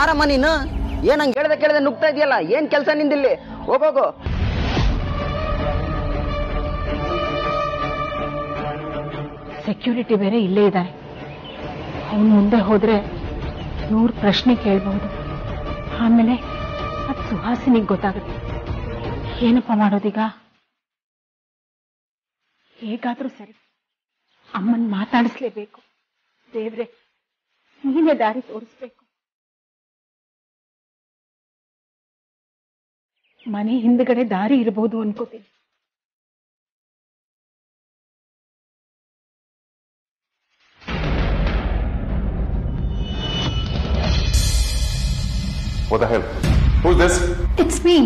ಯಾರಮ್ಮ ನೀನು ಏನ್ ಹಂಗ್ ಹೇಳ್ದೆ ಕೇಳ್ದೆ ನುಗ್ತಾ ಇದೆಯಲ್ಲ ಏನ್ ಕೆಲಸ ನಿಂದಿಲ್ಲಿ ಹೋಗೋಗು ಸೆಕ್ಯೂರಿಟಿ ಬೇರೆ ಇಲ್ಲೇ ಇದ್ದಾರೆ ಅವನು ಮುಂದೆ ಹೋದ್ರೆ ನೂರು ಪ್ರಶ್ನೆ ಕೇಳಬಹುದು ಆಮೇಲೆ ಅದು ಸುಹಾಸಿನಿಗೆ ಗೊತ್ತಾಗುತ್ತೆ ಏನಪ್ಪ ಮಾಡೋದೀಗ ಹೇಗಾದ್ರೂ ಸರಿ ಅಮ್ಮನ್ ಮಾತಾಡಿಸ್ಲೇಬೇಕು ದೇವ್ರೆ ನೀನೇ ದಾರಿ ತೋರಿಸ್ಬೇಕು ಮನೆ ಹಿಂದ್ಗಡೆ ದಾರಿ ಇರಬಹುದು ಅನ್ಕೋತೀನಿ What the hell? Who's this? It's me.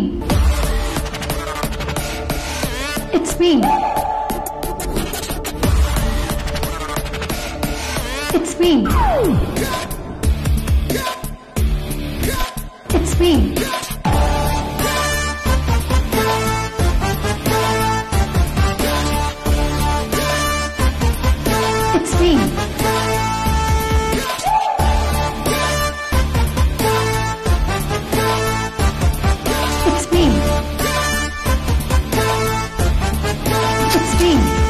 It's me. It's me. It's me. It's me. It's me. It's me.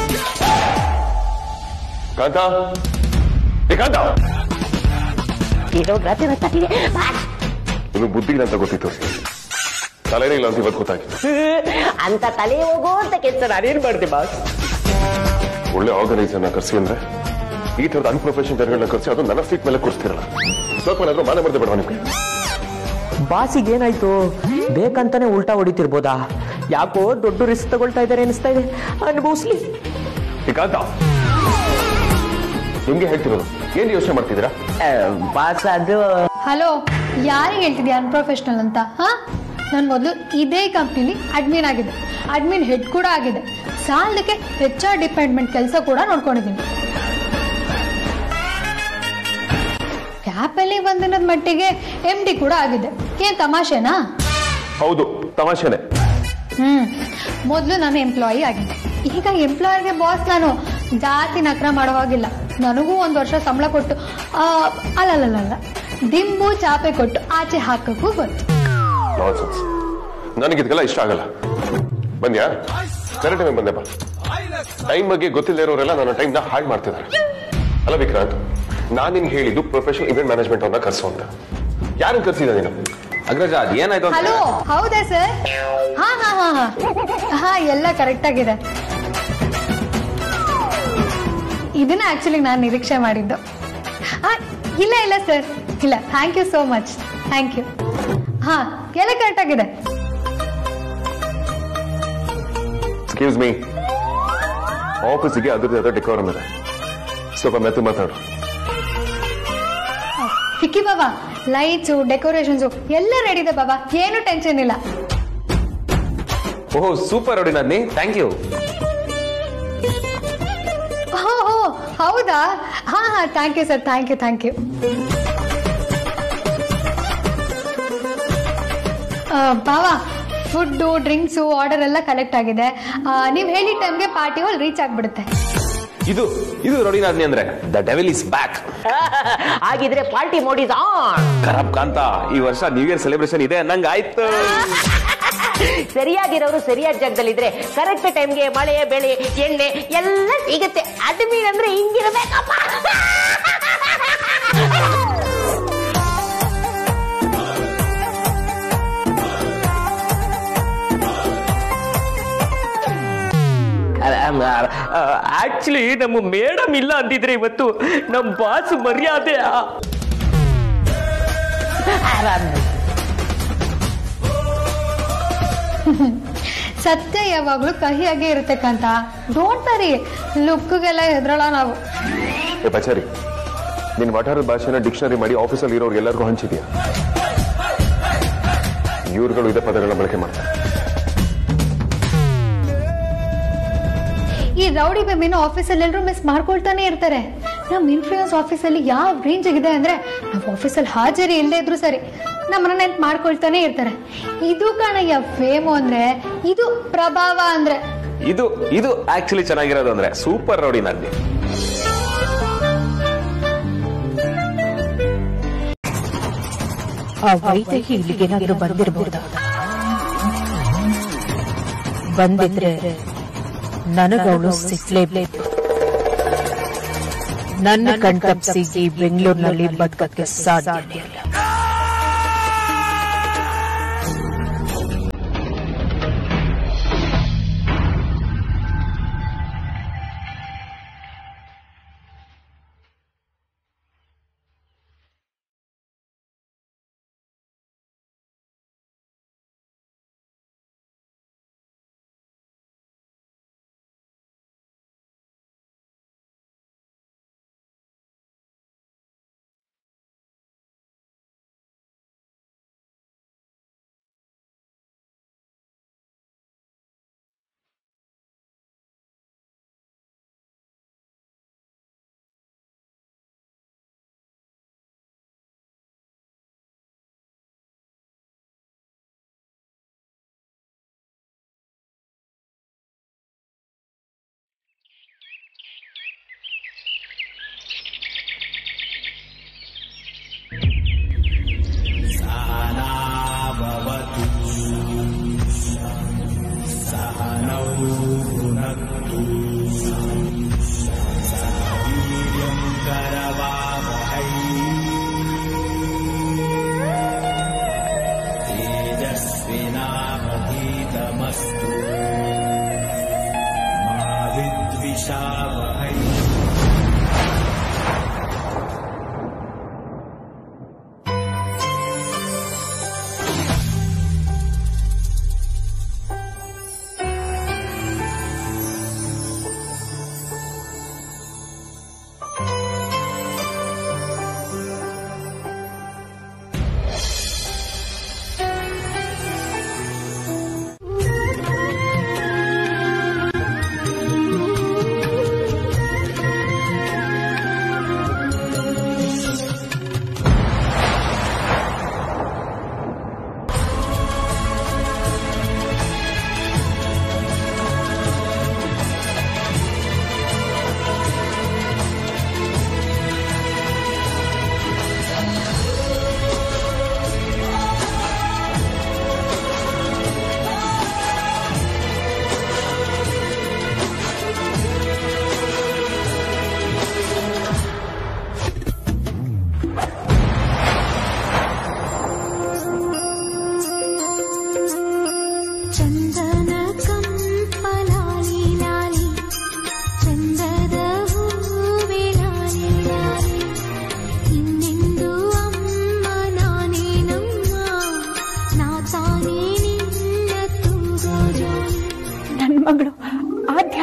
ಕಾಂತ ಏ ಕಾಂತ ಇನ್ನು ಬುದ್ಧಿ ಇಲ್ಲ ಅಂತ ಗೊತ್ತಿತ್ತು ತಲೆನೇ ಇಲ್ಲ ಅಂತ ಇವತ್ತು ಗೊತ್ತಾಗಿತ್ತು ಅಂತ ತಲೆ ಹೋಗೋ ಅಂತ ಕೆಲಸ ನಾನೇನ್ ಮಾಡ್ದೆ ಬಾಸ್ ಒಳ್ಳೆ ಆರ್ಗನೈಸರ್ನ ಕರ್ಸಿ ಅಂದ್ರೆ ಈ ತರದ ಅನ್ಪ್ರೊಫೆಷನ್ ಜನಗಳನ್ನ ಕರ್ಸಿ ಅದು ನನ್ನ ಸೀಟ್ ಮೇಲೆ ಕೂರಿಸ್ತಿರಲ್ಲ ಸ್ವಲ್ಪ ಏನಾದ್ರೂ ಮಾನ ಮರ್ದೆ ಬೇಡ ನಿಮ್ಗೆ ಬಾಸಿಗೆ ಏನಾಯ್ತು ಬೇಕಂತಾನೆ ಉಲ್ಟಾ ಹೊಡಿತಿರ್ಬೋದಾ ಯಾಕೋ ದೊಡ್ಡ ರಿಸ್ಕ್ ತಗೊಳ್ತಾ ಇದ್ದಾರೆ ಅನಿಸ್ತಾ ಇದೆ ಅನುಭವಿಸ್ಲಿ ಏ ಕಾಂತ ನಿಮ್ಗೆ ಹೇಳ್ತಿರೋದು ಏನ್ ಯೋಚನೆ ಮಾಡ್ತಿದ್ದೀರಾ ಬಾಸ್ ಅದು ಹಲೋ ಯಾರಿಗೆ ಹೇಳ್ತಿದ್ಯಾ ಅನ್ಪ್ರೊಫೆಷನಲ್ ಅಂತ ಹಾ ನಾನು ಮೊದಲು ಇದೇ ಕಂಪ್ನಿಲಿ ಅಡ್ಮಿನ್ ಆಗಿದೆ ಅಡ್ಮಿನ್ ಹೆಡ್ ಕೂಡ ಆಗಿದೆ ಸಾಲದಕ್ಕೆ ಹೆಚ್ ಆರ್ ಡಿಪಾರ್ಟ್ಮೆಂಟ್ ಕೆಲಸ ಕೂಡ ನೋಡ್ಕೊಂಡಿದ್ದೀನಿ ಕ್ಯಾಪಲ್ಲಿ ಒಂದಿನದ ಮಟ್ಟಿಗೆ ಎಂ ಡಿ ಕೂಡ ಆಗಿದೆ ಏನ್ ತಮಾಷೆನಾ ಹೌದು ತಮಾಷೆನೆ ಹ್ಮ್ ಮೊದಲು ನಾನು ಎಂಪ್ಲಾಯಿ ಆಗಿದ್ದೆ ಈಗ ಎಂಪ್ಲಾಯಿಗೆ ಬಾಸ್ ನಾನು ಜಾತಿ ನಕ್ರ ಮಾಡೋ ಹಾಗಿಲ್ಲ ನನಗೂ ಒಂದು ವರ್ಷ ಸಂಬಳ ಕೊಟ್ಟು ಆ, ಅಲ್ಲಲ್ಲಲ್ಲ ದಿಂಬು ಚಾಪೆ ಕೊಟ್ಟು ಆಚೆ ಹಾಕಕ್ಕೂ ಗೊತ್ತು ನಾನ್ಸೆನ್ಸ್ ನನಗೆ ಇದಕ್ಕೆಲ್ಲ ಇಷ್ಟ ಆಗಲ್ಲ ಬಂದ್ಯಾ ಕರೆಕ್ಟ್ ಟೈಮ್ ಬಂದೆಪ್ಪ ಟೈಮ್ ಬಗ್ಗೆ ಗೊತ್ತಿಲ್ಲದೆ ಇರೋರೆಲ್ಲ ನನ್ನ ಟೈಮ್ನ ಹಾಳು ಮಾಡ್ತಿದ್ದಾರೆ ಅಲ್ಲ ವಿಕ್ರಾಂತ್ ನಾನು ನಿನ್ಗೆ ಹೇಳಿದ್ದು ಪ್ರೊಫೆಷನಲ್ ಇವೆಂಟ್ ಮ್ಯಾನೇಜ್ಮೆಂಟ್ ಅವ್ರನ್ನ ಕರ್ಸು ಅಂತ ಯಾರನ್ನ ಕರ್ಸಿದ ನೀನು ಅಗ್ರಜ ಅದ್ ಏನಾಯ್ತು ಅಂತ ಹಲೋ ಹೌದಾ ಸರ್ ಹಾ ಹಾ ಹಾ ಹಾ ಹಾ ಎಲ್ಲ ಕರೆಕ್ಟ್ ಆಗಿದೆ ಇದನ್ನ ಆಕ್ಚುಲಿ ನಾನು ನಿರೀಕ್ಷೆ ಮಾಡಿದ್ದು ಆ, ಇಲ್ಲ ಇಲ್ಲ ಸರ್ ಇಲ್ಲ thank you so much thank you ಹಾ ಎಲ್ಲ ಕರೆಕ್ಟ್ ಆಗಿದೆ ಎಕ್ಸ್ಕ್ಯೂಸ್ ಮೀ ಆಫೀಸಿಗೆ ಅದ್ರದ್ದು ಅದ್ರ ಡೆಕೋರಮ್ ಇದೆ ಸ್ವಲ್ಪ ಮೆತ್ತು ಮಾತಾಡು ಸಿಕ್ಕಿ ಬಾಬಾ ಲೈಟ್ಸು ಡೆಕೋರೇಷನ್ಸು ಎಲ್ಲ ರೆಡಿ ಇದೆ ಬಾಬಾ ಏನು ಟೆನ್ಷನ್ ಇಲ್ಲ ಓಹ್ ಸೂಪರ್ ನೋಡಿ ನನ್ನಿ ಥ್ಯಾಂಕ್ ಯು ಹೋ ಹೋ ಹೌದಾ ಹಾ ಹಾ thank you sir thank you thank you ಬಾವಾ ಫುಡ್ಡು ಡ್ರಿಂಕ್ಸು ಆರ್ಡರ್ ಎಲ್ಲ ಕಲೆಕ್ಟ್ ಆಗಿದೆ ನೀವು ಹೇಳಿದ ಟೈಮ್ಗೆ ಪಾರ್ಟಿ ಹಾಲ್ ರೀಚ್ ಆಗ್ಬಿಡುತ್ತೆ ಇದು ಇದು ನೋಡಿ ನನ್ನಿ ಅಂದ್ರೆ ದ ಡೆವಿಲ್ ಇಸ್ ಬ್ಯಾಕ್ ಹಾಗಿದ್ರೆ ಪಾರ್ಟಿ ಮೋಡಿಸ್ ಆನ್ ಖರಾಬ್ ಕಾಂತ ಈ ವರ್ಷ ನ್ಯೂ ಇಯರ್ ಸೆಲೆಬ್ರೇಷನ್ ಇದೆ ನಂಗೆ ಆಯ್ತು ಸರಿಯಾಗಿರೋರು ಸರಿಯಾದ ಜಾಗದಲ್ಲಿದ್ರೆ ಕರೆಕ್ಟ್ ಟೈಮ್ಗೆ ಮಳೆ ಬೆಳೆ ಎಣ್ಣೆ ಎಲ್ಲ ಸಿಗುತ್ತೆ ಅಡ್ಮಿನ್ ಅಂದ್ರೆ ಹಿಂಗಿರ್ಬೇಕಪ್ಪ ಆಕ್ಚುಲಿ ನಮ್ಮ ಮೇಡಮ್ ಇಲ್ಲ ಅಂದಿದ್ರೆ ಇವತ್ತು ನಮ್ಮ ಬಾಸ್ ಮರ್ಯಾದೆ ಸತ್ಯ ಯಾವಾಗ್ಲೂ ಕಹಿಯಾಗೇ ಇರುತ್ತೆ ಕಂತ ಡೋಂಟ್ ವರಿ ಲುಕ್ಗೆಲ್ಲ ಹೆದ್ರಳ ನಾವು ಏ ಬಚಾರಿ ನಿನ್ ವಠಾರದ ಭಾಷೆನ ಡಿಕ್ಷನರಿ ಮಾಡಿ ಆಫೀಸಲ್ಲಿ ಇರೋರು ಎಲ್ಲರಿಗೂ ಹಂಚಿದ್ಯಾ ಇವ್ರುಗಳು ಇದೇ ಪದಗಳನ್ನ ಬಳಕೆ ಮಾಡ್ತಾರೆ ಈ ರೌಡಿ ಬೆಮ್ಮಿನ ಆಫೀಸಲ್ಲಿ ಎಲ್ಲರೂ ಮಿಸ್ ಮಾಡ್ಕೊಳ್ತಾನೆ ಇರ್ತಾರೆ ನಮ್ಮ ಇನ್ಫ್ಲೂಯೆನ್ಸ್ ಆಫೀಸಲ್ಲಿ ಯಾವ ರೇಂಜ್ ಇದೆ ಅಂದ್ರೆ ನಾವು ಆಫೀಸಲ್ಲಿ ಹಾಜರಿ ಇಲ್ಲದೆ ಇದ್ರು ಸರಿ ನಮ್ಮನ್ನ ನೆನ್ಪು ಮಾಡ್ಕೊಳ್ತಾನೆ ಇರ್ತಾರೆ ಇದು ಕಣಯ್ಯ ಫೇಮು ಅಂದ್ರೆ ಇದು ಪ್ರಭಾವ ಅಂದ್ರೆ ಇದು ಇದು ಆಕ್ಚುಲಿ ಚೆನ್ನಾಗಿರೋದು ಅಂದ್ರೆ ಸೂಪರ್ ನೋಡಿ ನನ್ನಿ ಆ ವೈದೇಹಿ ಇಲ್ಲಿಗೇನಾದ್ರೂ ಬಂದಿರಬಹುದಾ ಬಂದಿದ್ರೆ ನನಗವಳು ಸಿಕ್ಲೇಬೇಕು ನನ್ನ ಕಣ್ತಪ್ಪಿಸಿ ಈ ಬೆಂಗಳೂರಿನಲ್ಲಿ ಬದುಕಕ್ಕೆ ಸಾಧ್ಯನೇ ಇಲ್ಲ ಚಂದನ ಕಂಪಲಾಲಿ ಲಾಲಿ ಚಂದದ ಹೂವೆ ಲಾಲಿ ಲಾಲಿ ಇನ್ನೆಂದು ಅಮ್ಮ ನಾನೇ ನಮ್ಮ ನಾ ತಾನೇ ನಿನ್ನ ತೂಗೋ ಜೋಲಿ ನನ್ನ ಮಗಳು ಆದ್ಯ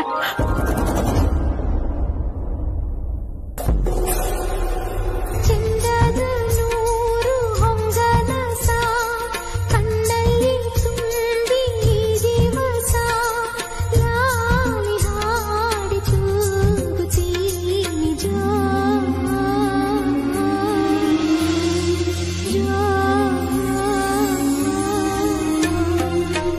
ಚಂದದ ನೂರು ಹೊಂಗನಸ ಕಣ್ಣಲ್ಲಿ ತುಂಬಿ ದಿವಸ ಲಾಲಿ ಹಾಡಿ ತೂಗುತ್ತೀನಿ ಜೋ ಜೋ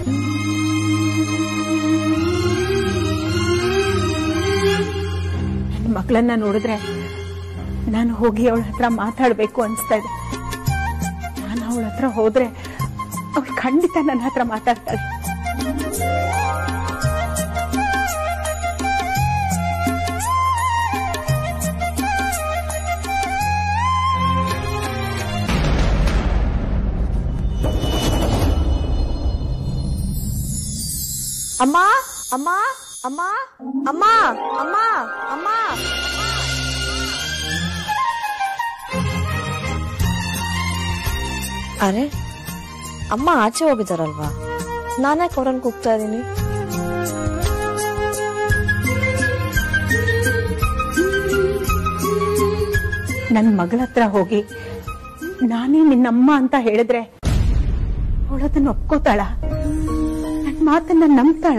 ನನ್ನ ಮಗಳನ್ನ ನೋಡಿದ್ರೆ ನಾನು ಹೋಗಿ ಅವಳ ಹತ್ರ ಮಾತಾಡ್ಬೇಕು ಅನ್ಸ್ತಾ ಇದೆ ನಾನು ಅವಳ ಹತ್ರ ಹೋದ್ರೆ ಅವಳು ಖಂಡಿತ ನನ್ನ ಹತ್ರ ಮಾತಾಡ್ತಾಳೆ ಅಮ್ಮ ಅಮ್ಮ ಅಮ್ಮ ಅಮ್ಮ ಅಮ್ಮ ಅಮ್ಮ ಅರೆ ಅಮ್ಮ ಆಚೆ ಹೋಗಿದಾರಲ್ವಾ ನಾನೇ ಕೊರನ್ ಕೂಗ್ತಾ ಇದ್ದೀನಿ ನನ್ನ ಮಗಳ ಹತ್ರ ಹೋಗಿ ನಾನೇ ನಿನ್ನಮ್ಮ ಅಂತ ಹೇಳಿದ್ರೆ ಅವಳದನ್ನ ಒಪ್ಕೋತಾಳ ನನ್ನ ಮಾತನ್ನ ನಂಬ್ತಾಳ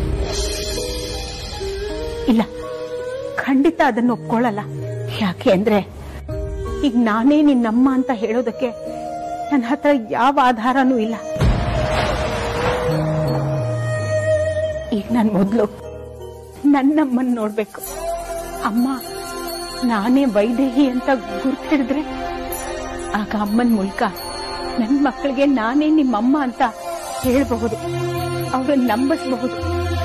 ಇಲ್ಲ ಖಂಡಿತ ಅದನ್ನ ಒಪ್ಕೊಳ್ಳಲ್ಲ ಯಾಕೆ ಅಂದ್ರೆ ಈಗ ನಾನೇ ನಿನ್ನಮ್ಮ ಅಂತ ಹೇಳೋದಕ್ಕೆ ನನ್ನ ಹತ್ರ ಯಾವ ಆಧಾರನೂ ಇಲ್ಲ ಈಗ ನಾನು ಮೊದಲು ನನ್ನಮ್ಮನ್ ನೋಡ್ಬೇಕು ಅಮ್ಮ ನಾನೇ ವೈದೇಹಿ ಅಂತ ಗುರ್ತಿಡಿದ್ರೆ ಆಗ ಅಮ್ಮನ ಮೂಲಕ ನನ್ನ ಮಕ್ಕಳಿಗೆ ನಾನೇ ನಿಮ್ಮಮ್ಮ ಅಂತ ಹೇಳ್ಬಹುದು ಅವ್ರನ್ನ ನಂಬಿಸಬಹುದು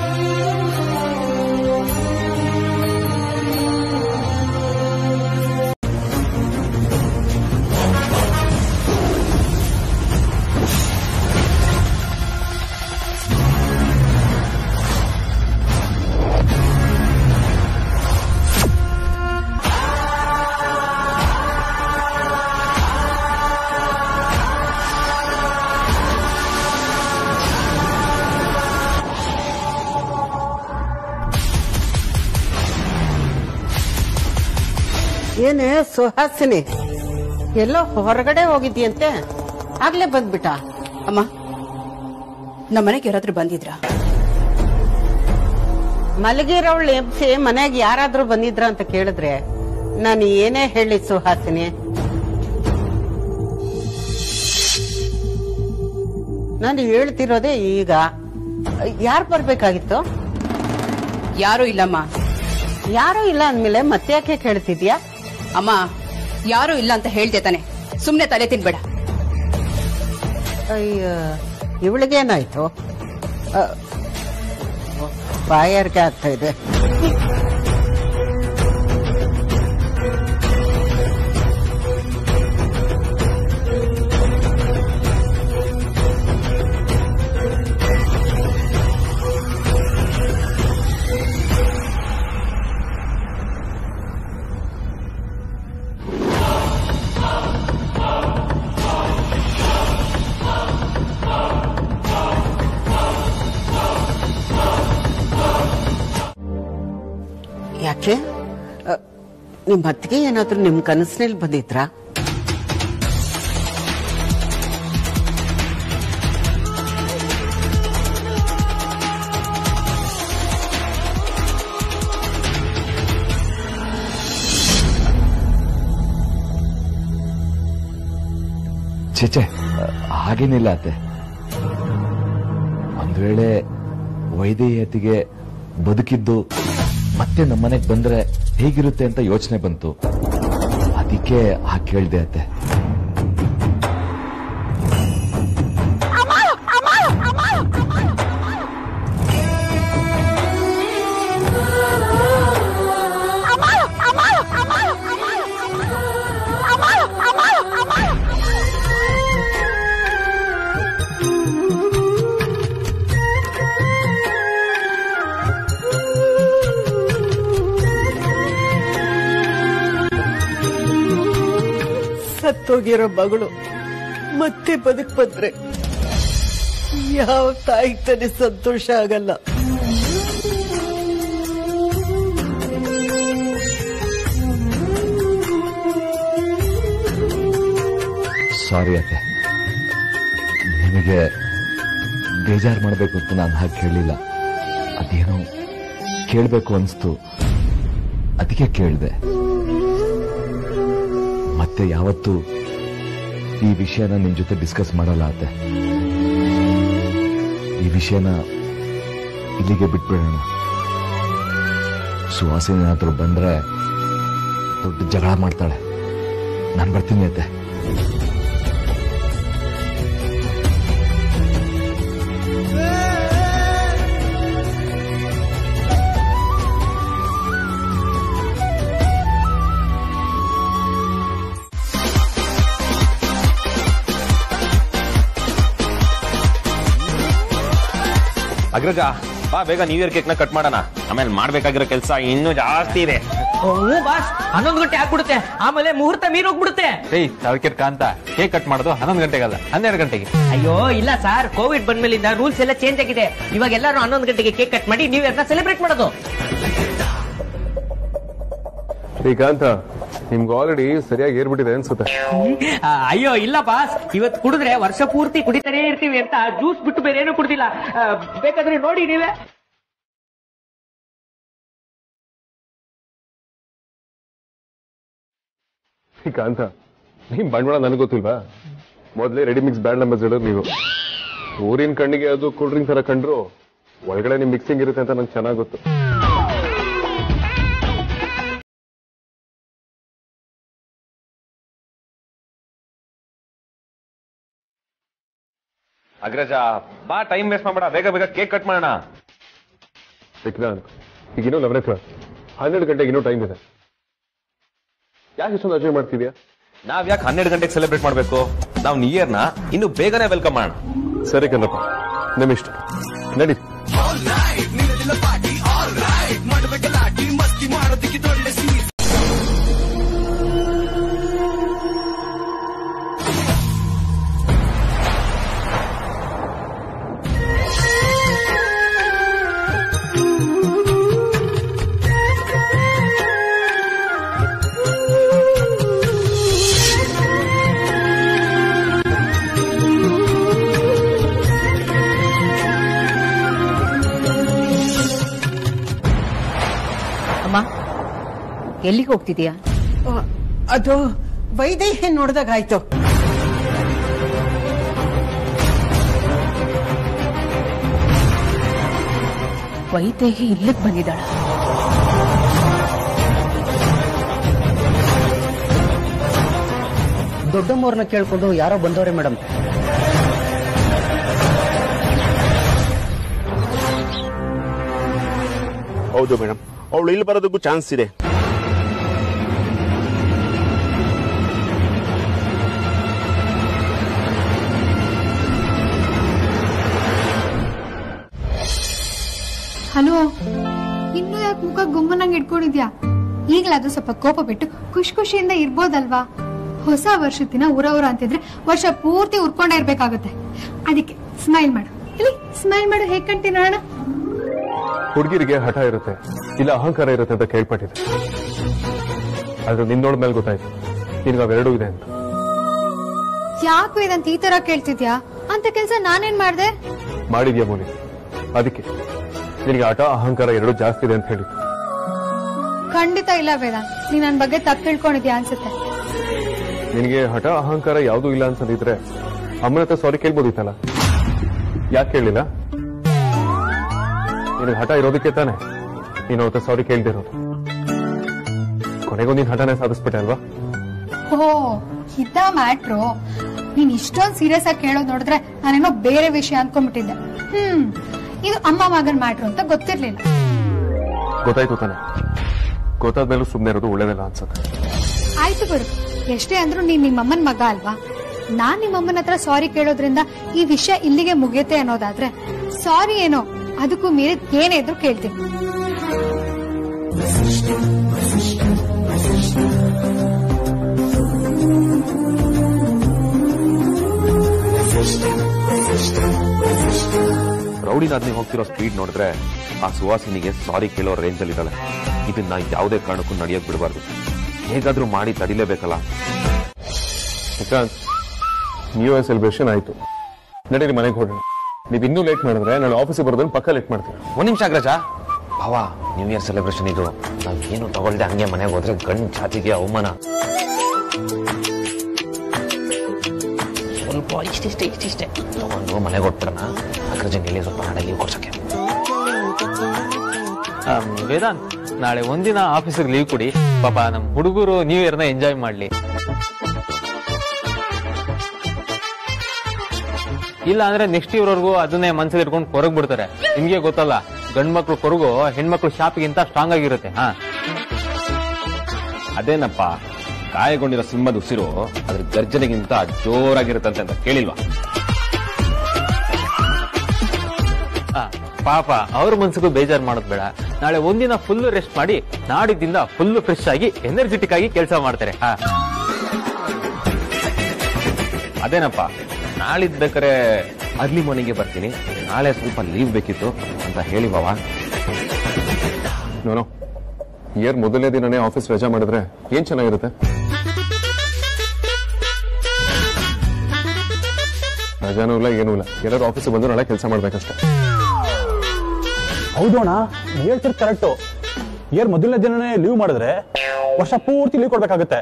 ಏನೇ ಸುಹಾಸಿನಿ ಎಲ್ಲೋ ಹೊರಗಡೆ ಹೋಗಿದ್ಯಂತೆ ಆಗ್ಲೇ ಬಂದ್ಬಿಟ್ಟ ಅಮ್ಮ ನಮ್ಮನೆಗೆ ಯಾರಾದ್ರೂ ಬಂದಿದ್ರಾ ಮಲಗಿರೋಳು ಎಬ್ಸಿ ಮನೆಗೆ ಯಾರಾದ್ರೂ ಬಂದಿದ್ರ ಅಂತ ಕೇಳಿದ್ರೆ ನಾನು ಏನೇ ಹೇಳಿ ಸುಹಾಸಿನಿ ನಾನು ಹೇಳ್ತಿರೋದೇ ಈಗ ಯಾರು ಬರ್ಬೇಕಾಗಿತ್ತು ಯಾರೂ ಇಲ್ಲಮ್ಮ ಯಾರು ಇಲ್ಲ ಅಂದ್ಮೇಲೆ ಮತ್ತೆ ಯಾಕೆ ಕೇಳ್ತಿದ್ಯಾ ಅಮ್ಮ ಯಾರೂ ಇಲ್ಲ ಅಂತ ಹೇಳ್ದೆ ತಾನೆ ಸುಮ್ನೆ ತಲೆ ತಿನ್ಬೇಡ ಅಯ್ಯ ಇವಳಿಗೇನಾಯ್ತು ಅ, ಬಾಯಾರಿಕೆ ಆಗ್ತಾ ಇದೆ ಯಾಕೆ ಅ, ನಿಮ್ ಅತ್ತಿಗೆ ಏನಾದ್ರೂ ನಿಮ್ ಕನಸಿನಲ್ಲಿ ಬಂದಿದ್ರಾ ಚೇಚೆ ಹಾಗೇನಿಲ್ಲ ಅತ್ತೆ ಒಂದ್ ವೇಳೆ ವೈದೇಹತಿಗೆ ಬದುಕಿದ್ದು ಮತ್ತೆ ನಮ್ಮನೆಗ್ ಬಂದ್ರೆ ಹೇಗಿರುತ್ತೆ ಅಂತ ಯೋಚನೆ ಬಂತು ಅದಕ್ಕೆ ಹಾಗೆ ಕೇಳ್ದೆ ಅತ್ತೆ ಸತ್ತೋಗಿರೋ ಮಗಳು ಮತ್ತೆ ಬದುಕ್ ಬಂದ್ರೆ ಯಾವ ತಾಯಿ ತಾನೇ ಸಂತೋಷ ಆಗಲ್ಲ ಸಾರಿ ಅತ್ತೆ ನಿಮಗೆ ಬೇಜಾರು ಮಾಡಬೇಕು ಅಂತ ನಾನು ಹಾಗೆ ಕೇಳಲಿಲ್ಲ ಅದೇನೋ ಕೇಳಬೇಕು ಅನಿಸ್ತು ಅದಕ್ಕೆ ಕೇಳಿದೆ ಮತ್ತೆ ಯಾವತ್ತೂ ಈ ವಿಷಯನ ನಿಮ್ ಜೊತೆ ಡಿಸ್ಕಸ್ ಮಾಡಲ್ಲ ಅತ್ತೆ ಈ ವಿಷಯನ ಇಲ್ಲಿಗೆ ಬಿಟ್ಬಿಡೋಣ ಸುವಾಸನೆ ಏನಾದ್ರೂ ಬಂದ್ರೆ ದೊಡ್ಡ ಜಗಳ ಮಾಡ್ತಾಳೆ ನಾನು ಬರ್ತೀನಿ ಅತ್ತೆ ಅಗ್ರಜ ಬಾ ಬೇಗ ನ್ಯೂ ಇಯರ್ ಕೇಕ್ ನ ಕಟ್ ಮಾಡೋಣ ಆಮೇಲೆ ಮಾಡ್ಬೇಕಾಗಿರೋ ಕೆಲಸ ಇನ್ನೂ ಜಾಸ್ತಿ ಇದೆ ಹ್ಞೂ ಬಾಸ್ ಹನ್ನೊಂದು ಗಂಟೆ ಆಗ್ಬಿಡುತ್ತೆ ಆಮೇಲೆ ಮುಹೂರ್ತ ಮೀರ್ ಹೋಗ್ಬಿಡುತ್ತೆ ಏಯ್ ತವಕಿರ್ ಕಾಂತ ಕೇಕ್ ಕಟ್ ಮಾಡೋದು ಹನ್ನೊಂದು ಗಂಟೆಗಲ್ಲ ಹನ್ನೆರಡು ಗಂಟೆಗೆ ಅಯ್ಯೋ ಇಲ್ಲ ಸರ್ ಕೋವಿಡ್ ಬಂದ್ಮೇಲಿಂದ ರೂಲ್ಸ್ ಎಲ್ಲ ಚೇಂಜ್ ಆಗಿದೆ ಇವಾಗ ಎಲ್ಲರೂ ಹನ್ನೊಂದು ಗಂಟೆಗೆ ಕೇಕ್ ಕಟ್ ಮಾಡಿ ನ್ಯೂ ಇಯರ್ನ ಸೆಲೆಬ್ರೇಟ್ ಮಾಡೋದು ಶ್ರೀಕಾಂತ ನಿಮ್ಗೆ ಆಲ್ರೆಡಿ ಸರಿಯಾಗಿ ಏರ್ಬಿಟ್ಟಿದೆ ಅನ್ಸುತ್ತೆ ಆ, ಅಯ್ಯೋ ಇಲ್ಲ ಬಾಸ್ ಇವತ್ತು ಕುಡಿದ್ರೆ ವರ್ಷ ಪೂರ್ತಿ ಕುಡಿತಾನೇ ಇರ್ತೀವಿ ಅಂತ ಜ್ಯೂಸ್ ಬಿಟ್ಟು ಬೇರೆ ಏನು ಕುಡ್ದಿಲ್ಲ ಆ, ಬೇಕಾದ್ರೆ ನೋಡಿ ನೀವೇ ಶ್ರೀಕಾಂತ ನಿಮ್ ಬಂಡವಾಳ ನನಗೆ ಗೊತ್ತಿಲ್ವಾ ಮೊದಲೇ ರೆಡಿ ಮಿಕ್ಸ್ ಬ್ಯಾಂಡ್ ಅಂಬಾಸಿಡರ್ ನೀವು ಊರಿನ ಕಣ್ಣಿಗೆ ಅದು ಕೂಲ್ ಡ್ರಿಂಕ್ ತರ ಕಂಡ್ರು ಒಳಗಡೆ ನಿಮ್ ಮಿಕ್ಸಿಂಗ್ ಇರುತ್ತೆ ಅಂತ ನಂಗೆ ಚೆನ್ನಾಗಿ ಗೊತ್ತು ಅಗ್ರಜ ಬಾ ಟೈಮ್ ವೇಸ್ಟ್ ಮಾಡ್ಬೇಡ ಬೇಗ ಬೇಗ ಕೇಕ್ ಕಟ್ ಮಾಡೋಣ ವಿಕ್ರಾಂತ್ ಈಗ ಇನ್ನೂ ಲೆವೆನ್ ಓ ಹನ್ನೆರಡು ಗಂಟೆಗೆ ಇನ್ನೂ ಟೈಮ್ ಇದೆ ಯಾಕೆ ಇಷ್ಟೊಂದು ಅಚೀವ್ ಮಾಡ್ತಿದ್ಯಾ ನಾವ್ ಯಾಕೆ ಹನ್ನೆರಡು ಗಂಟೆಗೆ ಸೆಲೆಬ್ರೇಟ್ ಮಾಡ್ಬೇಕು ನಾವು ನ್ಯೂ ಇಯರ್ನ ಇನ್ನು ಬೇಗನೆ ವೆಲ್ಕಮ್ ಮಾಡೋಣ ಸರಿ ಕನ್ನಪ್ಪ ನಿಮ್ಮ ಇಷ್ಟ ನಡಿ ಅಮ್ಮ ಎಲ್ಲಿಗೆ ಹೋಗ್ತಿದೀಯಾ ಅದು ವೈದೇಹಿ ನೋಡ್ದಾಗಾಯ್ತು ವೈದೇಹಿ ಇಲ್ಲಿಗೆ ಬಂದಿದ್ದಾಳ ದೊಡ್ಡಮ್ಮವ್ರನ್ನ ಕೇಳ್ಕೊಂಡು ಯಾರೋ ಬಂದವ್ರೆ ಮೇಡಮ್ ಹೌದು ಮೇಡಮ್ ಅವಳು ಇಲ್ಲಿ ಬರೋದಕ್ಕೂ ಚಾನ್ಸ್ ಇದೆ ಹಲೋ ಇನ್ನೂ ಯಾಕೆ ಮುಖ ಗುಮ್ಮನಂಗ್ ಇಟ್ಕೊಂಡಿದ್ಯಾ ಈಗಲಾದ್ರೂ ಸ್ವಲ್ಪ ಕೋಪ ಬಿಟ್ಟು ಖುಷಿ ಖುಷಿಯಿಂದ ಇರ್ಬೋದಲ್ವಾ ಹೊಸ ವರ್ಷದ ದಿನ ಉರ ಉರ ಅಂತಿದ್ರೆ ವರ್ಷ ಪೂರ್ತಿ ಉರ್ಕೊಂಡೇ ಇರ್ಬೇಕಾಗುತ್ತೆ ಅದಕ್ಕೆ ಸ್ಮೈಲ್ ಮಾಡು ಇಲ್ಲಿ ಸ್ಮೈಲ್ ಮಾಡು ಹೇಗ್ ಕಾಣ್ತೀನಿ ನೋಡೋಣ ಹುಡುಗಿರಿಗೆ ಹಠ ಇರುತ್ತೆ ಇಲ್ಲ ಅಹಂಕಾರ ಇರುತ್ತೆ ಅಂತ ಕೇಳ್ಪಟ್ಟಿದೆ ಆದ್ರೆ ನಿನ್ ನೋಡ್ ಮೇಲೆ ಗೊತ್ತಾಯ್ತು ನಿನ್ಗೆ ಅವೆರಡೂ ಇದೆ ಅಂತ ಯಾಕೆ ಇದಂತ ಈ ತರ ಕೇಳ್ತಿದ್ಯಾ ಅಂತ ಕೆಲ್ಸ ನಾನೇನ್ ಮಾಡ್ದೆ ಮಾಡಿದ್ಯಾ ಮೋನಿ ಅದಕ್ಕೆ ನಿನಗೆ ಹಠ ಅಹಂಕಾರ ಎರಡು ಜಾಸ್ತಿ ಇದೆ ಅಂತ ಹೇಳಿದ್ದು ಖಂಡಿತ ಇಲ್ಲ ವೇದ ನೀ ನನ್ ಬಗ್ಗೆ ತಪ್ಪು ತಿಳ್ಕೊಂಡಿದ್ಯಾ ಅನ್ಸುತ್ತೆ ನಿನಗೆ ಹಠ ಅಹಂಕಾರ ಯಾವುದೂ ಇಲ್ಲ ಅನ್ಸದಿದ್ರೆ ಅಮ್ಮನ ಹತ್ರ ಸಾರಿ ಕೇಳ್ಬೋದಿತ್ತಲ್ಲ ಯಾಕೆ ಕೇಳಲಿಲ್ಲ ನಿನಗೆ ಹಠ ಇರೋದಕ್ಕೆ ತಾನೆ ನೀನು ಅವತ್ತ ಸಾರಿ ಕೇಳ್ದಿರೋದು ಕೊನೆಗೂ ನೀನ್ ಹಠನೇ ಸಾಧಿಸ್ಬಿಟ್ಟೆ ಅಲ್ವಾ ಓ ಇದ್ದ ಮ್ಯಾಟ್ರು ನೀನ್ ಇಷ್ಟೊಂದ್ ಸೀರಿಯಸ್ ಆಗಿ ಕೇಳೋದ್ ನೋಡಿದ್ರೆ ನಾನೇನೋ ಬೇರೆ ವಿಷಯ ಅನ್ಕೊಂಡ್ಬಿಟ್ಟಿದ್ದೆ ಹ್ಮ್ ಇದು ಅಮ್ಮ ಮಗನ್ ಮ್ಯಾಟ್ರು ಅಂತ ಗೊತ್ತಿರ್ಲಿಲ್ಲ ಗೊತ್ತಾಯ್ತು ತಾನೆ ಗೊತ್ತಾದ್ಮೇಲೂ ಸುಮ್ಮನೆ ಇರೋದು ಒಳ್ಳೇದಲ್ಲ ಅನ್ಸುತ್ತೆ ಆಯ್ತು ಬಿಡು ಎಷ್ಟೇ ಅಂದ್ರೂ ನೀನ್ ನಿಮ್ಮಮ್ಮನ್ ಮಗ ಅಲ್ವಾ ನಾನ್ ನಿಮ್ಮಮ್ಮನ ಹತ್ರ ಸಾರಿ ಕೇಳೋದ್ರಿಂದ ಈ ವಿಷಯ ಇಲ್ಲಿಗೆ ಮುಗಿಯುತ್ತೆ ಅನ್ನೋದಾದ್ರೆ ಸಾರಿ ಏನೋ ಅದಕ್ಕೂ ಮೀರಿ ಏನೇ ಇದ್ರು ಕೇಳ್ತೀನಿ ರೌಡಿ ನಾದ್ನಿ ಹೋಗ್ತಿರೋ ಸ್ಪೀಡ್ ನೋಡಿದ್ರೆ ಆ ಸುವಾಸಿನಿಗೆ ಸಾರಿ ಕೇಳೋ ರೇಂಜ್ ಅಲ್ಲಿ ಇದ್ದಾಳೆ ಇದನ್ನ ಯಾವುದೇ ಕಾರಣಕ್ಕೂ ನಡೆಯಕ್ ಬಿಡಬಾರ್ದು ಹೇಗಾದ್ರೂ ಮಾಡಿ ತಡಿಲೇಬೇಕಲ್ಲ ವಿಕ್ರಾಂತ್ ನ್ಯೂ ಇಯರ್ ಸೆಲೆಬ್ರೇಷನ್ ಆಯ್ತು ನಡೀರಿ ಮನೆಗೆ ಹೊರಡೋಣ ನೀವು ಇನ್ನೂ ಲೇಟ್ ಮಾಡಿದ್ರೆ ನಾನು ಆಫೀಸಿಗೆ ಬರೋದನ್ನ ಪಕ್ಕ ಲೇಟ್ ಮಾಡ್ತೀನಿ ಒಂದ್ ನಿಮಿಷ ಅಗ್ರಜ ಭಾವ ನ್ಯೂ ಇಯರ್ ಸೆಲೆಬ್ರೇಷನ್ ಇದು ನಾವ್ ಏನು ತಗೊಳ್ದೆ ಹಂಗೆ ಮನೆಗೆ ಹೋದ್ರೆ ಗಂಡ್ ಜಾತಿಗೆ ಅವಮಾನ ಸ್ವಲ್ಪ ಇಷ್ಟಿಷ್ಟೇ ಇಷ್ಟಿಷ್ಟೇ ತಗೊಂಡು ಮನೆಗೆ ಹೊಟ್ಬಿಡೋಣ ಅಗ್ರಜನ್ ಇಲ್ಲಿ ಸ್ವಲ್ಪ ನಾಳೆ ಲೀವ್ ಕೊಡ್ಸಕ್ಕೆ ಆಮ್, ವೇದಾಂತ್ ನಾಳೆ ಒಂದಿನ ಆಫೀಸಿಗೆ ಲೀವ್ ಕೊಡಿ ಪಾಪ ನಮ್ ಹುಡುಗರು ನ್ಯೂ ಇಯರ್ನ ಎಂಜಾಯ್ ಮಾಡ್ಲಿ ಇಲ್ಲ ಅಂದ್ರೆ ನೆಕ್ಸ್ಟ್ ಇಯರ್ ವರ್ಗೂ ಅದನ್ನೇ ಮನ್ಸಲ್ಲಿ ಇಟ್ಕೊಂಡು ಕೊರಗ್ ಬಿಡ್ತಾರೆ ನಿಮ್ಗೆ ಗೊತ್ತಲ್ಲ ಗಂಡ್ ಮಕ್ಳು ಕೊರಗು ಹೆಣ್ಮಕ್ಳು ಶಾಪಿಗಿಂತ ಸ್ಟ್ರಾಂಗ್ ಆಗಿರುತ್ತೆ ಹಾ ಅದೇನಪ್ಪ ಗಾಯಗೊಂಡಿರೋ ಸಿಂಹದ ಉಸಿರು ಅದ್ರ ಗರ್ಜನೆಗಿಂತ ಜೋರಾಗಿರುತ್ತಂತೆ ಅಂತ ಕೇಳಿಲ್ವಾ ಆ, ಪಾಪ ಅವ್ರ ಮನ್ಸಿಗೂ ಬೇಜಾರ್ ಮಾಡೋದ್ ಬೇಡ ನಾಳೆ ಒಂದಿನ ಫುಲ್ ರೆಸ್ಟ್ ಮಾಡಿ ನಾಡಿದ್ದಿಂದ ಫುಲ್ ಫ್ರೆಶ್ ಆಗಿ ಎನರ್ಜೆಟಿಕ್ ಆಗಿ ಕೆಲಸ ಮಾಡ್ತಾರೆ ಹಾ ಅದೇನಪ್ಪ ನಾಳಿದ್ ಬೇಕಾರೆ ಅರ್ಲಿ ಮಾರ್ನಿಂಗ್ಗೆ ಬರ್ತೀನಿ ನಾಳೆ ಸ್ವಲ್ಪ ಲೀವ್ ಬೇಕಿತ್ತು ಅಂತ ಹೇಳಿ ಬಾವ ನೋನೋ ಇಯರ್ ಮೊದಲನೇ ದಿನನೇ ಆಫೀಸ್ ರಜಾ ಮಾಡಿದ್ರೆ ಏನ್ ಚೆನ್ನಾಗಿರುತ್ತೆ ರಜಾನೂ ಇಲ್ಲ ಏನೂ ಇಲ್ಲ ಎಲ್ಲರೂ ಆಫೀಸಿಗೆ ಬಂದು ನಾಳೆ ಕೆಲಸ ಮಾಡ್ಬೇಕಷ್ಟೇ ಹೌದೋಣ ಹೇಳ್ತಿರ್ ಕರೆಕ್ಟು ಇಯರ್ ಮೊದಲನೇ ದಿನನೇ ಲೀವ್ ಮಾಡಿದ್ರೆ ವರ್ಷ ಪೂರ್ತಿ ಲೀವ್ ಕೊಡ್ಬೇಕಾಗುತ್ತೆ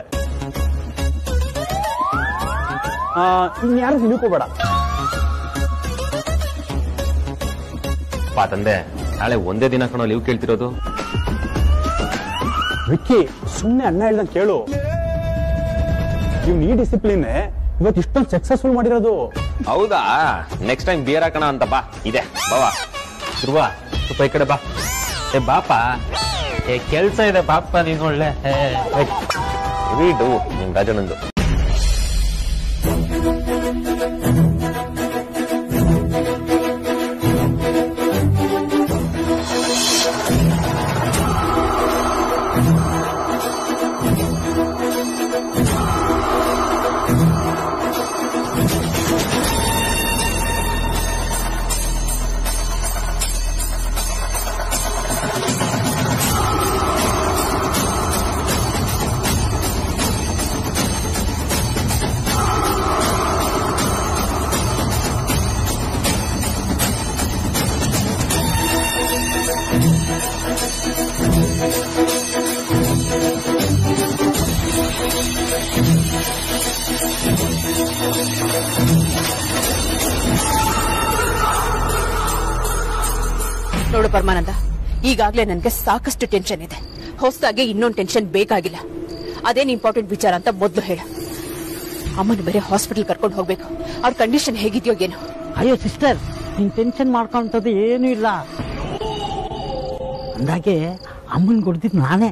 ಇನ್ಯಾರು ಲೀವ್ ಕೊಡಬೇಡ ಪಾ ತಂದೆ ನಾಳೆ ಒಂದೇ ದಿನ ಕಣೋ ಲೀವ್ ಕೇಳ್ತಿರೋದು ವಿಕ್ಕಿ ಸುಮ್ಮನೆ ಅಣ್ಣ ಹೇಳ್ದಂಗೆ ಕೇಳು ಇವ್ನು ಈ ಡಿಸಿಪ್ಲಿನ್ ಇವತ್ತು ಇಷ್ಟೊಂದು ಸಕ್ಸಸ್ಫುಲ್ ಮಾಡಿರೋದು ಹೌದಾ ನೆಕ್ಸ್ಟ್ ಟೈಮ್ ಬಿಯರ್ ಹಾಕೋಣ ಅಂತ ಬಾ ಇದೆ ಬಾವಾ ಧ್ರುವ ಸ್ವಲ್ಪ ಈ ಕಡೆ ಬಾ ಏ ಬಾಪ ಏ ಕೆಲ್ಸ ಇದೆ ಬಾಪ ನೀನ್ ಒಳ್ಳೆ ಏ, ಏ. ವೀಡು ನಿಮ್ ರಾಜನಂದು ನೋಡು ಪರಮಾನಂದ ಈಗಾಗ್ಲೇ ನನ್ಗೆ ಸಾಕಷ್ಟು ಟೆನ್ಷನ್ ಇದೆ ಹೊಸದಾಗಿ ಇನ್ನೊಂದು ಟೆನ್ಷನ್ ಬೇಕಾಗಿಲ್ಲ ಅದೇನ್ ಇಂಪಾರ್ಟೆಂಟ್ ವಿಚಾರ ಅಂತ ಮೊದ್ಲು ಹೇಳ ಅಮ್ಮನ ಬೇರೆ ಹಾಸ್ಪಿಟಲ್ ಕರ್ಕೊಂಡು ಹೋಗ್ಬೇಕು ಅವ್ರ ಕಂಡೀಷನ್ ಹೇಗಿದೆಯೋ ಏನೋ ಅಯ್ಯೋ ಸಿಸ್ಟರ್ ನೀನ್ ಟೆನ್ಷನ್ ಮಾಡ್ಕೊಂತದ್ದು ಏನೂ ಇಲ್ಲ ಅಂದಾಗೆ ಅಮ್ಮನ್ ಕೊಡ್ತಿದ್ ನಾನೇ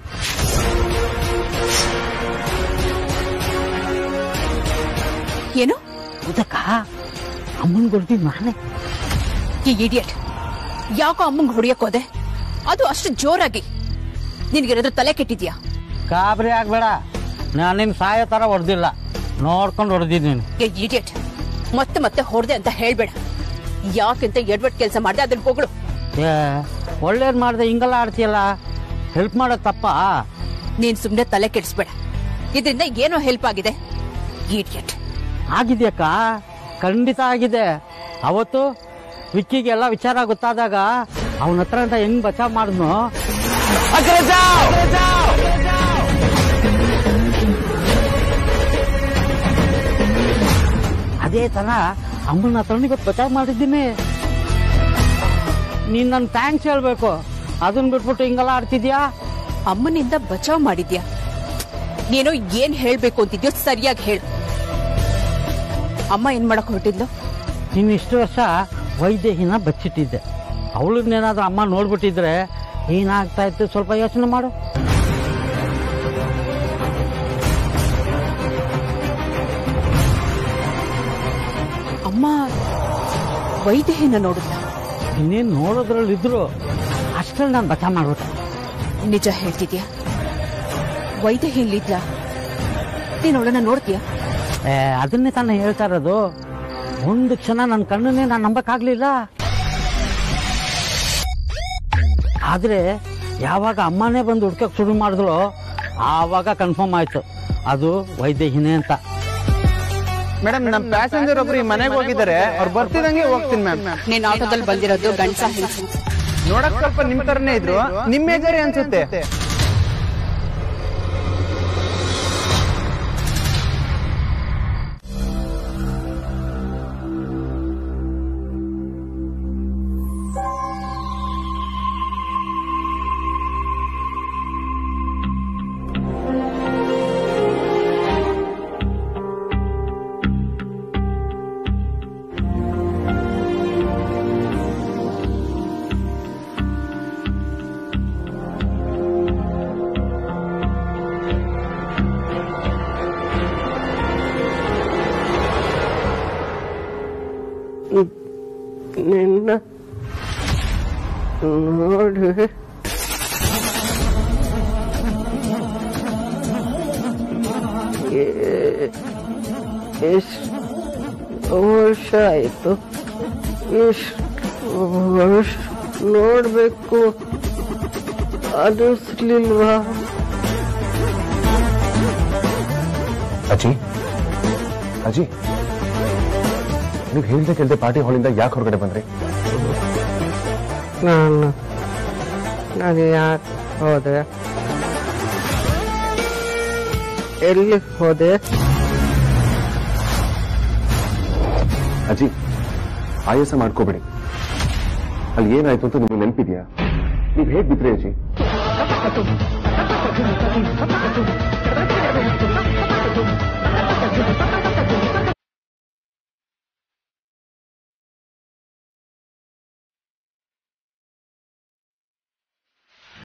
ಏನು ಹೌದಕ್ಕ ಅಮ್ಮನ್ ಕೊಡ್ತಿದ್ ನಾನೇ ಈ ಇಡಿಯಟ್ ಯಾಕೋ ಅಮ್ಮಂಗ್ ಹೊಡಿಯಕ್ ಹೋದೆ ಅದು ಅಷ್ಟು ಜೋರಾಗಿ ನಿನ್ಗೇನಾದ್ರೂ ತಲೆ ಕೆಟ್ಟಿದ್ಯಾ ಗಾಬರಿ ಆಗ್ಬೇಡ ನಾನಿನ್ ಸಾಯೋ ತರ ಹೊಡೆದಿಲ್ಲ ನೋಡ್ಕೊಂಡು ಹೊಡೆದಿದ್ದೀನಿ ಏ ಇಡಿಯಟ್ ಮತ್ತೆ ಮತ್ತೆ ಹೊಡೆದೆ ಅಂತ ಹೇಳ್ಬೇಡ ಯಾಕೆಂತ ಎಡ್ವಟ್ ಕೆಲಸ ಮಾಡ್ದೆ ಅದನ್ನ ಹೊಗಳು ಏ ಒಳ್ಳೇದ್ ಮಾಡ್ದೆ ಹಿಂಗೆಲ್ಲ ಆಡ್ತೀಯಲ್ಲ ಹೆಲ್ಪ್ ಮಾಡೋದ್ ತಪ್ಪ ನೀನ್ ಸುಮ್ನೆ ತಲೆ ಕೆಡಿಸ್ಬೇಡ ಇದರಿಂದ ಏನೋ ಹೆಲ್ಪ್ ಆಗಿದೆ ಇಡಿಯಟ್ ಆಗಿದ್ಯಕ್ಕ ಖಂಡಿತ ಆಗಿದೆ ಅವತ್ತು ವಿಕ್ಕಿಗೆಲ್ಲ ವಿಚಾರ ಗೊತ್ತಾದಾಗ ಅವನ ಹತ್ರ ಅಂತ ಹೆಂಗ್ ಬಚಾವ್ ಮಾಡಿದ್ನು ಅದೇ ತರ ಅಮ್ಮನ ಹತ್ರ ಇವತ್ತು ಬಚಾವ್ ಮಾಡಿದ್ದೀನಿ ನೀನ್ ನನ್ ಥ್ಯಾಂಕ್ಸ್ ಹೇಳ್ಬೇಕು ಅದನ್ನ ಬಿಟ್ಬಿಟ್ಟು ಹಿಂಗೆಲ್ಲ ಆಡ್ತಿದ್ಯಾ ಅಮ್ಮನಿಂದ ಬಚಾವ್ ಮಾಡಿದ್ಯಾ ನೀನು ಏನ್ ಹೇಳ್ಬೇಕು ಅಂತಿದ್ಯೋ ಸರಿಯಾಗಿ ಹೇಳು ಅಮ್ಮ ಏನ್ ಮಾಡಕ್ ಹೊರಟಿದ್ಲು ನೀನು ಇಷ್ಟು ವರ್ಷ ವೈದೇಹಿನ ಬಚ್ಚಿಟ್ಟಿದ್ದೆ ಅವಳನ್ನೇನಾದ್ರೂ ಅಮ್ಮ ನೋಡ್ಬಿಟ್ಟಿದ್ರೆ ಏನಾಗ್ತಾ ಇತ್ತು ಸ್ವಲ್ಪ ಯೋಚನೆ ಮಾಡು ಅಮ್ಮ ವೈದೇಹಿನ ನೋಡಿದ್ಲ ಇನ್ನೇನು ನೋಡೋದ್ರಲ್ಲಿ ಇದ್ರು ಅಷ್ಟ್ರಲ್ಲಿ ನಾನು ಬಚಾವ್ ಮಾಡ್ಬಿಟ್ಟೆ ನಿಜ ಹೇಳ್ತಿದ್ಯಾ ವೈದೇಹಿ ಇಲ್ಲಿದ್ಲ ನೀನ್ ಅವಳನ್ನ ನೋಡ್ತೀಯಾ ಏ, ಅದನ್ನೇ ತಾನೇ ಹೇಳ್ತಾ ಇರೋದು ಒಂದು ಕ್ಷಣ ನನ್ನ ಕಣ್ಣನ್ನೇ ನಾನು ನಂಬಕ್ಕಾಗ್ಲಿಲ್ಲ ಆದ್ರೆ ಯಾವಾಗ ಅಮ್ಮನೇ ಬಂದು ಹುಡ್ಕಕ್ ಶುರು ಮಾಡಿದ್ಲು ಆವಾಗ ಕನ್ಫರ್ಮ್ ಆಯ್ತು ಅದು ವೈದೇಹಿನೇ ಅಂತ ಮೇಡಮ್ ನಮ್ ಪ್ಯಾಸೆಂಜರ್ ಒಬ್ರು ಈ ಮನೆಗೆ ಹೋಗಿದ್ದಾರೆ ಅವ್ರು ಬರ್ತಿದಂಗೆ ಹೋಗ್ತೀನಿ ಮ್ಯಾಮ್ ನೀನ್ ಆಟೋದಲ್ಲಿ ಬಂದಿರೋದು ಗಂಡ್ಸ ಹೆಂಗ್ಸ ನೋಡಕ್ ಸ್ವಲ್ಪ ನಿಮ್ ತರನೇ ಇದ್ರು ನಿಮ್ ಮೇಜರಿ ಅನ್ಸುತ್ತೆ ನಿನ್ನ ನೋಡಿ ಎಷ್ಟು ವರ್ಷ ಆಯಿತು ಎಷ್ಟು ವರ್ಷ ನೋಡಬೇಕು ಅನ್ನಿಸ್ಲಿಲ್ವಾ ಅಜ್ಜಿ ಅಜ್ಜಿ ನೀವು ಹೇಳ್ದೆ ಕೇಳ್ದೆ ಪಾರ್ಟಿ ಹಾಲಿಂದ ಯಾಕೆ ಹೊರಗಡೆ ಬಂದ್ರಿ ನಾನು ನಾನು ಯಾಕೆ ಹೋದೆ ಎಲ್ಲಿ ಹೋದೆ ಅಜ್ಜಿ ಆಯಾಸ ಮಾಡ್ಕೋಬೇಡಿ ಅಲ್ಲಿ ಏನಾಯ್ತು ಅಂತ ನಿಮಗೆ ನೆನಪಿದ್ಯಾ ನೀವು ಹೇಗ್ ಬಿದ್ರಿ ಅಜ್ಜಿ